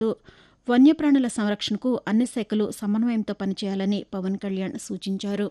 వన్యప్రాణుల సంరక్షణకు అన్ని శాఖలు సమన్వయంతో పనిచేయాలని పవన్ కళ్యాణ్ సూచించారు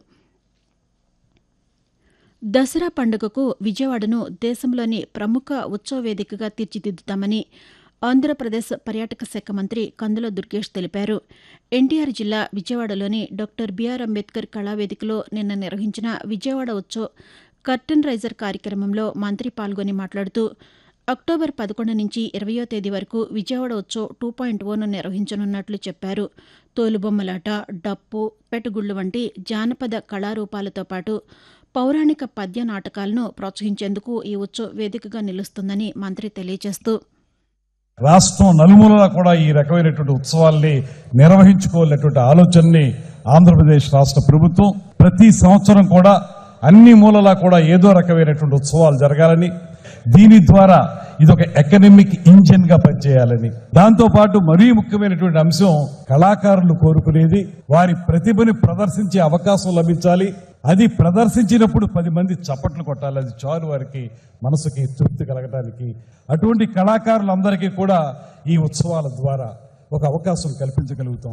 దసరా పండుగకు విజయవాడను దేశంలోని ప్రముఖ ఉత్సవ వేదికగా తీర్చిదిద్దుతామని ఆంధ్రప్రదేశ్ పర్యాటక శాఖ మంత్రి కందుల దుర్గేష్ తెలిపారు ఎన్టీఆర్ జిల్లా విజయవాడలోని డాక్టర్ బీఆర్ అంబేద్కర్ కళావేదికలో నిన్న నిర్వహించిన విజయవాడ ఉత్సవ్ కర్టన్ రైజర్ కార్యక్రమంలో మంత్రి పాల్గొని మాట్లాడుతూ అక్టోబర్ పదకొండు నుంచి ఇరవయో తేదీ వరకు Vijayawada Utsav two point oh నిర్వహించనున్నట్లు చెప్పారు తోలుబొమ్మలాట డప్పు పెట్టుగుళ్లు వంటి జానపద కళారూపాలతో పాటు పౌరాణిక పద్య నాటకాలను ప్రోత్సహించేందుకు ఈ ఉత్సవ్ వేదికగా నిలుస్తుందని మంత్రి తెలియజేస్తూ రాష్ట్రం నలుమూలలా కూడా ఈ రకమైనటువంటి ఉత్సవాల్ని నిర్వహించుకోవాలనేటువంటి ఆలోచనని ఆంధ్రప్రదేశ్ రాష్ట్ర ప్రభుత్వం ప్రతి సంవత్సరం కూడా అన్ని మూలలా కూడా ఏదో రకమైనటువంటి ఉత్సవాలు జరగాలని దీని ద్వారా ఇది ఒక ఎకనమిక్ ఇంజిన్ గా పనిచేయాలని దాంతో పాటు మరీ ముఖ్యమైనటువంటి అంశం కళాకారులు కోరుకునేది వారి ప్రతిభని ప్రదర్శించే అవకాశం లభించాలి అది ప్రదర్శించినప్పుడు పది మంది చప్పట్లు కొట్టాలి అది చాలు వారికి మనసుకి తృప్తి కలగడానికి అటువంటి కళాకారులందరికీ కూడా ఈ ఉత్సవాల ద్వారా ఒక అవకాశం కల్పించగలుగుతాం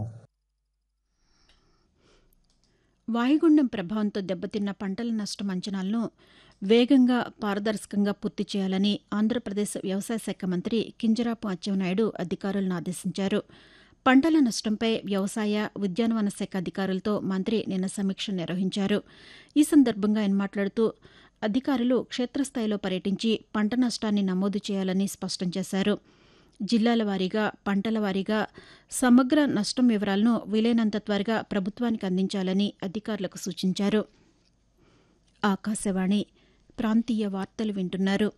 వాయుగుండం ప్రభావంతో దెబ్బతిన్న పంటల నష్టం అంచనాలను వేగంగా పారదర్శకంగా పూర్తి చేయాలని ఆంధ్రప్రదేశ్ వ్యవసాయ శాఖ మంత్రి కింజరాపు అచ్చెన్నాయుడు అధికారులను ఆదేశించారు పంటల నష్టంపై వ్యవసాయ ఉద్యానవన శాఖ అధికారులతో మంత్రి నిన్న సమీక్ష నిర్వహించారు ఈ సందర్భంగా ఆయన మాట్లాడుతూ అధికారులు క్షేత్రస్థాయిలో పర్యటించి పంట నష్టాన్ని నమోదు చేయాలని స్పష్టం చేశారు జిల్లాల వారీగా పంటల వారీగా సమగ్ర నష్టం వివరాలను వీలైనంత త్వరగా ప్రభుత్వానికి అందించాలని అధికారులకు సూచించారు ఆకాశవాణి ప్రాంతీయ వార్తలు వింటున్నారు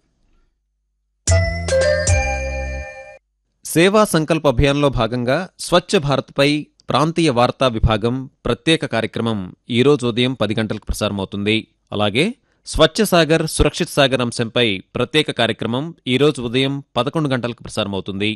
సేవా సంకల్ప అభియాన్లో భాగంగా స్వచ్ఛ భారత్పై ప్రాంతీయ వార్తా విభాగం ప్రత్యేక కార్యక్రమం ఈరోజు ఉదయం పది గంటలకు ప్రసారమవుతుంది అలాగే స్వచ్ఛ సాగర్ సురక్షిత్ సాగర్ అంశంపై ప్రత్యేక కార్యక్రమం ఈరోజు ఉదయం పదకొండు గంటలకు ప్రసారమవుతుంది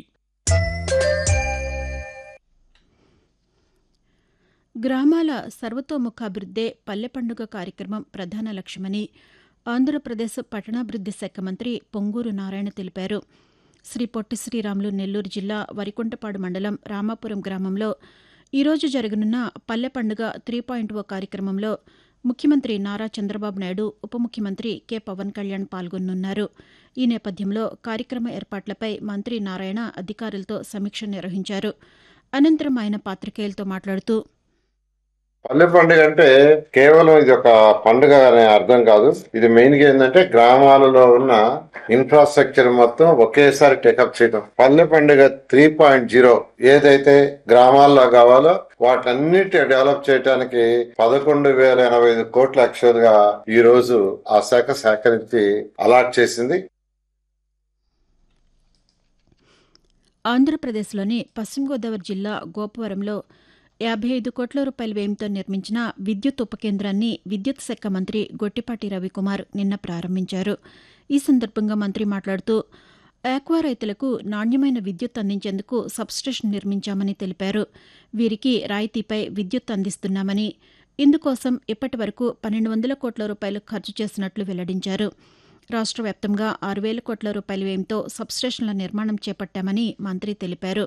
గ్రామాల సర్వతోముఖాభివృద్దే పల్లె పండుగ కార్యక్రమం ప్రధాన లక్ష్యమని ఆంధ్రప్రదేశ్ పట్టణాభివృద్ది శాఖ మంత్రి పొంగూరు నారాయణ తెలిపారు శ్రీ పొట్టి శ్రీరాములు నెల్లూరు జిల్లా వరికుంటపాడు మండలం రామాపురం గ్రామంలో ఈరోజు జరగనున్న పల్లె పండుగ త్రీ పాయింట్ ఓ కార్యక్రమంలో ముఖ్యమంత్రి నారా చంద్రబాబు నాయుడు ఉప ముఖ్యమంత్రి కె పవన్ కళ్యాణ్ పాల్గొనున్నారు ఈ నేపథ్యంలో కార్యక్రమ ఏర్పాట్లపై మంత్రి నారాయణ అధికారులతో సమీక్ష నిర్వహించారు అనంతరం ఆయన పాతికేయులతో మాట్లాడుతూ పల్లె పండుగ అంటే కేవలం ఇది ఒక పండుగ అనే అర్థం కాదు ఇది మెయిన్ గా ఏంటంటే గ్రామాలలో ఉన్న ఇన్ఫ్రాస్ట్రక్చర్ మొత్తం ఒకేసారి టేకప్ చేయడం పల్లె పండుగ త్రీ పాయింట్ జీరో ఏదైతే గ్రామాల్లో కావాలో వాటన్నిటి డెవలప్ చేయడానికి పదకొండు వేల ఎనభై ఐదు కోట్ల యాక్చువల్ గా ఈ రోజు ఆ శాఖ సేకరించి అలాట్ చేసింది ఆంధ్రప్రదేశ్లోని పశ్చిమ గోదావరి జిల్లా గోపవరంలో యాభై ఐదు కోట్ల రూపాయల వ్యయంతో నిర్మించిన విద్యుత్ ఉపకేంద్రాన్ని విద్యుత్ శాఖ మంత్రి గొట్టిపాటి రవికుమార్ నిన్న ప్రారంభించారు ఈ సందర్భంగా మంత్రి మాట్లాడుతూ ఆక్వా రైతులకు నాణ్యమైన విద్యుత్ అందించేందుకు సబ్స్టేషన్ నిర్మించామని తెలిపారు వీరికి రాయితీపై విద్యుత్ అందిస్తున్నామని ఇందుకోసం ఇప్పటి వరకు పన్నెండు వందల కోట్ల రూపాయలు ఖర్చు చేసినట్లు వెల్లడించారు రాష్ట్ర వ్యాప్తంగా ఆరు వేల కోట్ల రూపాయల వ్యయంతో సబ్స్టేషన్ల నిర్మాణం చేపట్టామని మంత్రి తెలిపారు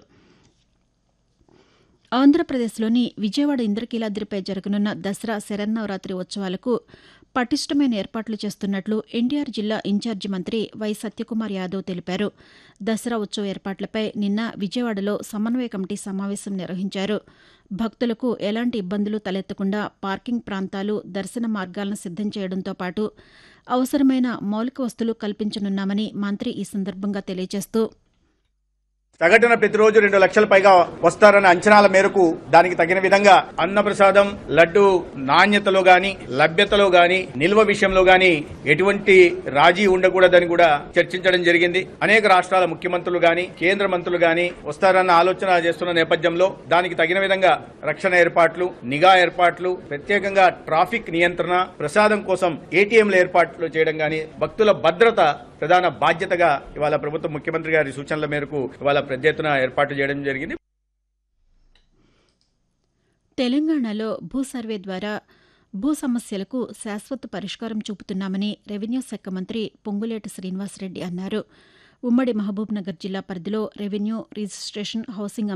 ఆంధ్రప్రదేశ్లోని విజయవాడ ఇంద్రకీలాద్రిపై జరగనున్న దసరా శరన్నవరాత్రి ఉత్సవాలకు పటిష్టమైన ఏర్పాట్లు చేస్తున్నట్లు ఎన్టీఆర్ జిల్లా ఇన్ఛార్జి మంత్రి వై సత్యకుమార్ యాదవ్ తెలిపారు దసరా ఉత్సవ ఏర్పాట్లపై నిన్న విజయవాడలో సమన్వయ కమిటీ సమావేశం నిర్వహించారు భక్తులకు ఎలాంటి ఇబ్బందులు తలెత్తకుండా పార్కింగ్ ప్రాంతాలు దర్శన మార్గాలను సిద్దం చేయడంతో పాటు అవసరమైన మౌలిక వస్తువులు కల్పించనున్నామని మంత్రి ఈ సందర్భంగా తెలియజేస్తూ సగటున ప్రతిరోజు రెండు లక్షల పైగా వస్తారన్న అంచనాల మేరకు దానికి తగిన విధంగా అన్నప్రసాదం లడ్డు నాణ్యతలో గాని లభ్యతలో గాని నిల్వ విషయంలో గాని ఎటువంటి రాజీ ఉండకూడదని కూడా చర్చించడం జరిగింది అనేక రాష్ట్రాల ముఖ్యమంత్రులు గాని కేంద్ర మంత్రులు గాని వస్తారన్న ఆలోచన చేస్తున్న నేపథ్యంలో దానికి తగిన విధంగా రక్షణ ఏర్పాట్లు నిఘా ఏర్పాట్లు ప్రత్యేకంగా ట్రాఫిక్ నియంత్రణ ప్రసాదం కోసం ఏటీఎంల ఏర్పాట్లు చేయడం గాని భక్తుల భద్రత ప్రధాన బాధ్యతగా ఇవాళ ప్రభుత్వ ముఖ్యమంత్రి గారి సూచనల మేరకు ఇవాళ పెద్ద ఎత్తున ఏర్పాటు చేయడం జరిగింది తెలంగాణలో భూ సర్వే ద్వారా భూ సమస్యలకు శాశ్వత పరిష్కారం చూపుతున్నామని రెవెన్యూ శాఖ మంత్రి పొంగులేటి శ్రీనివాసరెడ్డి అన్నారు ఉమ్మడి మహబూబ్నగర్ జిల్లా పరిధిలో రెవెన్యూ రిజిస్ట్రేషన్ హౌసింగ్